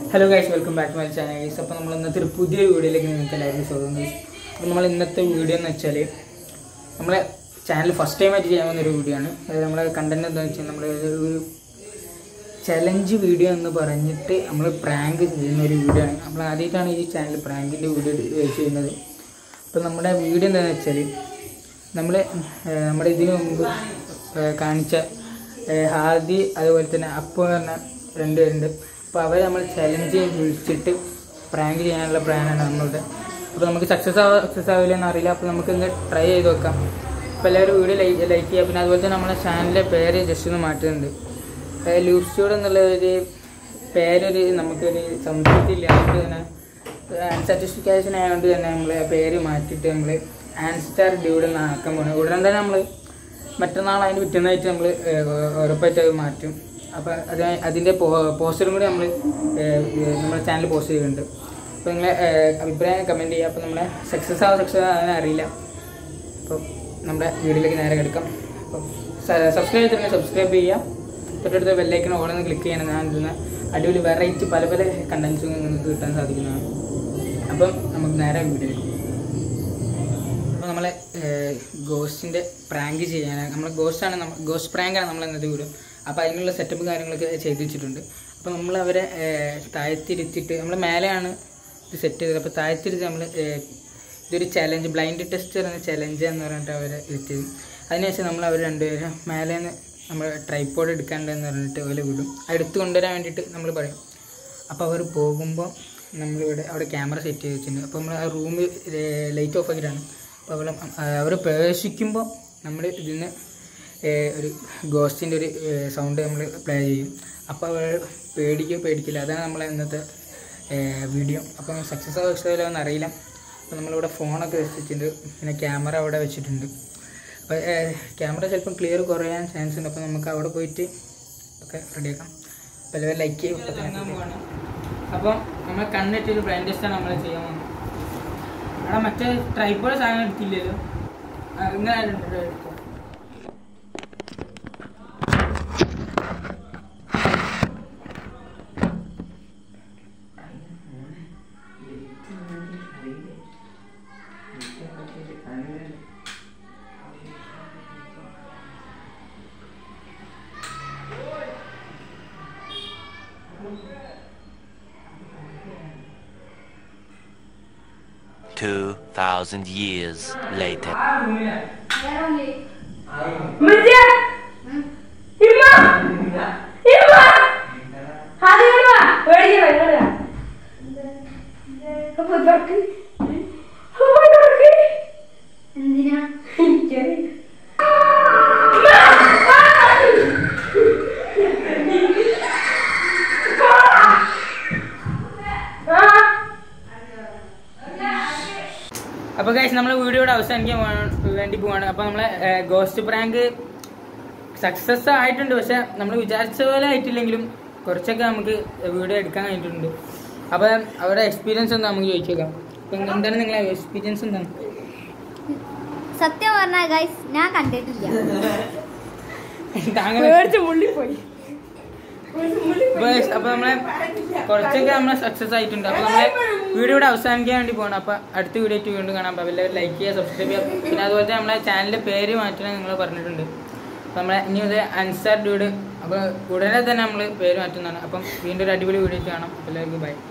Hello guys welcome back to my channel guys അപ്പോൾ നമ്മൾ ഇന്നത്തെ ഒരു പുതിയ വീഡിയോയിലേക്ക് നിങ്ങൾക്ക് എല്ലാവർക്കും സ്വാഗതം ഗൈസ് അപ്പോൾ നമ്മൾ ഇന്നത്തെ വീഡിയോ എന്ന് വെച്ചാൽ നമ്മളെ ചാനൽ ഫസ്റ്റ് ടൈം ആയിട്ട് ചെയ്യാൻ പോകുന്ന ഒരു വീഡിയോ ആണ് അതായത് നമ്മളെ കണ്ടന്റ് എന്താണെന്ന് വെച്ചാൽ നമ്മൾ ഒരു ചലഞ്ച് വീഡിയോ എന്ന് പറഞ്ഞിട്ട് നമ്മൾ പ്രാങ്ക് ചെയ്യുന്ന ഒരു വീഡിയോ ആണ് നമ്മൾ ആദ്യമായിട്ടാണ് ഈ ചാനൽ പ്രാങ്കിൻ്റെ വീഡിയോ ചെയ്യുന്നത് അപ്പോൾ നമ്മുടെ വീഡിയോ എന്താണെന്ന് വെച്ചാൽ നമ്മൾ നമ്മുടെ ഇതിനു മുമ്പ് ഏഹ് കാണിച്ച ഏഹ് ഹാദി അതുപോലെ തന്നെ അപ്പു എന്ന് പറഞ്ഞ രണ്ടുപേരുണ്ട് അപ്പോൾ അവരെ നമ്മൾ ചലഞ്ച് വിളിച്ചിട്ട് പ്രാങ്ക് ചെയ്യാനുള്ള പ്ലാനാണ് നമ്മളുടെ അപ്പോൾ നമുക്ക് സക്സസ് ആവോ സക്സസ് ആവില്ല എന്ന് അറിയില്ല അപ്പോൾ നമുക്ക് ഇന്ന് ട്രൈ ചെയ്ത് നോക്കാം അപ്പോൾ എല്ലാവരും വീഡിയോ ലൈക്ക് ലൈക്ക് ചെയ്യുക പിന്നെ അതുപോലെ തന്നെ നമ്മുടെ ചാനലിൻ്റെ പേര് ജസ്റ്റ് ഒന്ന് മാറ്റുന്നുണ്ട് ലൂപ്പ് സ്റ്റോഡ് എന്നുള്ള ഒരു പേരൊരു നമുക്കൊരു സംതൃപ്തിയില്ല അതുകൊണ്ട് തന്നെ അൺസാറ്റിസ്ഫിക്കേഷൻ ആയതുകൊണ്ട് തന്നെ നമ്മൾ പേര് മാറ്റിയിട്ട് നമ്മൾ ആൻസ്റ്റാർ ഡ്യൂഡ് എന്ന് ആക്കാൻ പോകണം ഉടനെ തന്നെ നമ്മൾ മറ്റന്നാൾ അതിന് പിറ്റുന്നതായിട്ട് നമ്മൾ ഉറപ്പായിട്ട് അത് മാറ്റും അപ്പോൾ അത് അതിൻ്റെ പോസ്റ്ററും കൂടി നമ്മൾ നമ്മുടെ ചാനൽ പോസ്റ്റ് ചെയ്യുന്നുണ്ട് അപ്പോൾ നിങ്ങളെ അഭിപ്രായം കമൻറ്റ് ചെയ്യുക അപ്പോൾ നമ്മളെ സക്സസ് ആവോ സക്സസ് ആവാൻ അറിയില്ല അപ്പോൾ നമ്മുടെ വീഡിയോയിലേക്ക് നേരെ കിടക്കാം അപ്പം സബ്സ്ക്രൈബ് ചെയ്തിട്ടുണ്ടെങ്കിൽ സബ്സ്ക്രൈബ് ചെയ്യാം തൊട്ടടുത്ത ബെല്ലൈക്കൺ ഓടുന്ന ക്ലിക്ക് ചെയ്യണം ഞാൻ ഇടുന്ന അടിപൊളി വെറൈറ്റി പല പല കണ്ടൻസും നിങ്ങൾക്ക് കിട്ടാൻ സാധിക്കുന്നതാണ് അപ്പം നമുക്ക് നേരെ വീഡിയോയിലേക്ക് അപ്പോൾ നമ്മളെ ഗോസ്റ്റിൻ്റെ പ്രാങ്ക് ചെയ്യാനാണ് നമ്മൾ ഗോസ്റ്റാണ് നമ്മൾ ഗോസ്റ്റ് പ്രാങ്കാണ് നമ്മൾ ഇന്നത്തെ വീഡിയോ അപ്പോൾ അതിനുള്ള സെറ്റപ്പ് കാര്യങ്ങളൊക്കെ ചെയ്ത് വെച്ചിട്ടുണ്ട് അപ്പോൾ നമ്മൾ അവരെ താഴ്ത്തിരുത്തിയിട്ട് നമ്മൾ മേലെയാണ് ഇത് സെറ്റ് ചെയ്തത് അപ്പോൾ താഴ്ത്തിരുത്തി നമ്മൾ ഇതൊരു ചലഞ്ച് ബ്ലൈൻഡ് ടെസ്റ്റ് എന്ന ചലഞ്ച് എന്ന് പറഞ്ഞിട്ട് അവരെ ഇരുത്തിയത് അതിനുശേഷം നമ്മൾ അവർ രണ്ടുപേരും മേലെ നിന്ന് നമ്മൾ ട്രൈപ്പോഡ് എടുക്കാണ്ടെന്ന് പറഞ്ഞിട്ട് ഓലെ വിടും എടുത്ത് കൊണ്ടുവരാൻ വേണ്ടിയിട്ട് നമ്മൾ പറയും അപ്പോൾ അവർ പോകുമ്പോൾ നമ്മളിവിടെ അവിടെ ക്യാമറ സെറ്റ് ചെയ്ത് വെച്ചിട്ടുണ്ട് അപ്പോൾ നമ്മൾ ആ റൂമിൽ ലൈറ്റ് ഓഫ് ആക്കിയിട്ടാണ് അപ്പോൾ അവിടെ അവർ പ്രവേശിക്കുമ്പോൾ നമ്മൾ ഇതിന് ഒരു ഗോസ്റ്റിൻ്റെ ഒരു സൗണ്ട് നമ്മൾ പ്ലേ ചെയ്യും അപ്പോൾ അവർ പേടിക്കോ പേടിക്കില്ല അതാണ് നമ്മളെ ഇന്നത്തെ വീഡിയോ അപ്പോൾ സക്സസ് ആവോ സക്സസ് ആവോ അറിയില്ല അപ്പോൾ നമ്മളിവിടെ ഫോണൊക്കെ വെച്ചിട്ടുണ്ട് പിന്നെ ക്യാമറ അവിടെ വെച്ചിട്ടുണ്ട് അപ്പോൾ ക്യാമറ ചിലപ്പം ക്ലിയർ കുറയാൻ ചാൻസ് ഉണ്ട് അപ്പോൾ നമുക്ക് അവിടെ പോയിട്ട് ഒക്കെ റെഡിയാക്കാം അപ്പോൾ എല്ലാവരും ലൈക്ക് ചെയ്യും അപ്പം നമ്മൾ കണ്ണിട്ടൊരു ബ്ലൈൻഡ് ടെസ്റ്റാണ് നമ്മൾ ചെയ്യാൻ പോകുന്നത് അവിടെ മറ്റേ ട്രൈപ്പോഡ് സാധനം എടുത്തില്ലല്ലോ ആ, ഇങ്ങനെ ആയിട്ട് എടുത്തോ. Two thousand years later. ആ റൂമിലാണ് ഉമ്മച്ചിയെ! ഇമ്മ! ഇമ്മ! ആദ്യം ഇങ്ങോട്ട് വാ. പേടിക്കണ്ട, ഇങ്ങോട്ട് വാ. അപ്പൊ തുറക്ക്. അപ്പൊ തുറക്ക്. എനിക്കറിയില്ല. ഇമ്മ! ആ. അപ്പോൾ ഗൈസ് നമ്മൾ വീഡിയോയുടെ അവസാനിക്കാൻ പോവാണ്- വേണ്ടി പോവാണ് അപ്പോൾ നമ്മളെ ഗോസ്റ്റ് പ്രാങ്ക് സക്സസ് ആയിട്ടുണ്ട് പക്ഷെ നമ്മൾ വിചാരിച്ച പോലെ ആയിട്ടില്ലെങ്കിലും കുറച്ചൊക്കെ നമുക്ക് വീഡിയോ എടുക്കാൻ കഴിഞ്ഞിട്ടുണ്ട് അപ്പോൾ അവരുടെ എക്സ്പീരിയൻസ് എന്താ നമുക്ക് ചോദിച്ചേക്കാം അപ്പം എന്താണ് നിങ്ങളെ എക്സ്പീരിയൻസ് എന്താണ് സത്യം പറഞ്ഞാൽ ഗൈസ് ഞാൻ കണ്ടിട്ടില്ല താങ്കൾ പേടിച്ച് മുള്ളിപ്പോയി അപ്പോൾ നമ്മളെ കുറച്ചൊക്കെ നമ്മളെ സക്സസ് ആയിട്ടുണ്ട് അപ്പോൾ നമ്മളെ വീഡിയോയുടെ അവസാനിക്കാൻ വേണ്ടി പോകണം അപ്പോൾ അടുത്ത വീഡിയോ ആയിട്ട് വീണ്ടും കാണാം അപ്പോൾ എല്ലാവരും ലൈക്ക് ചെയ്യുക സബ്സ്ക്രൈബ് ചെയ്യുക പിന്നെ അതുപോലെ തന്നെ നമ്മളെ ചാനലിൻ്റെ പേര് മാറ്റണം നിങ്ങൾ പറഞ്ഞിട്ടുണ്ട് അപ്പോൾ നമ്മളെ ഇനി ഇത് അൻസാർ ഡ്യൂഡ് അപ്പോൾ ഉടനെ തന്നെ നമ്മൾ പേര് മാറ്റുന്നതാണ് അപ്പം വീണ്ടും ഒരു അടിപൊളി വീഡിയോ ആയിട്ട് കാണാം അപ്പോൾ എല്ലാവർക്കും ബൈ